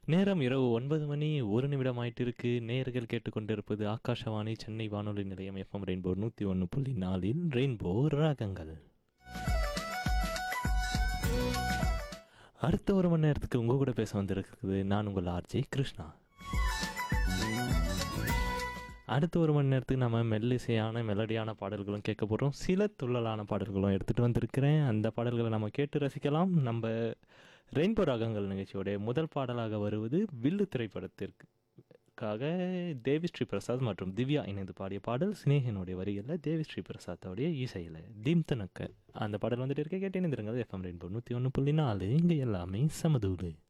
நேரம் இரவு ஒன்பது மணி ஒரு நிமிடம் ஆயிட்டு இருக்கு நேர்கள் கேட்டுக்கொண்டிருப்பது ஆகாஷவாணி சென்னை வானொலி நிலையம் எஃப்எம் ரெயின்போ நூற்றி ஒன்று புள்ளி நாலில் ரெயின்போ ராகங்கள் அடுத்த ஒரு மணி நேரத்துக்கு உங்க கூட பேச வந்திருக்குது நான் உங்கள் ஆர்ஜே கிருஷ்ணா அடுத்த ஒரு மணி நேரத்துக்கு நம்ம மெல்லிசையான மெலடியான பாடல்களும் கேட்க போகிறோம் சில துள்ளலான பாடல்களும் எடுத்துகிட்டு வந்திருக்கிறேன் அந்த பாடல்களை நம்ம கேட்டு ரசிக்கலாம் நம்ம ரெயின்போ ராகங்கள் நிகழ்ச்சியோடைய முதல் பாடலாக வருவது வில்லு திரைப்படத்திற்காக தேவி ஸ்ரீ பிரசாத் மற்றும் திவ்யா இணைந்து பாடிய பாடல் சினேகனுடைய வரிகளில் தேவி ஸ்ரீ பிரசாத்தோடைய இசையில் தீம் தனக்க அந்த பாடல் வந்துட்டு இருக்க கேட்டு இணைந்திருங்க எஃப்எம் ரெயின்போ நூற்றி ஒன்று புள்ளி நாலு இங்கே எல்லாமே சமதூது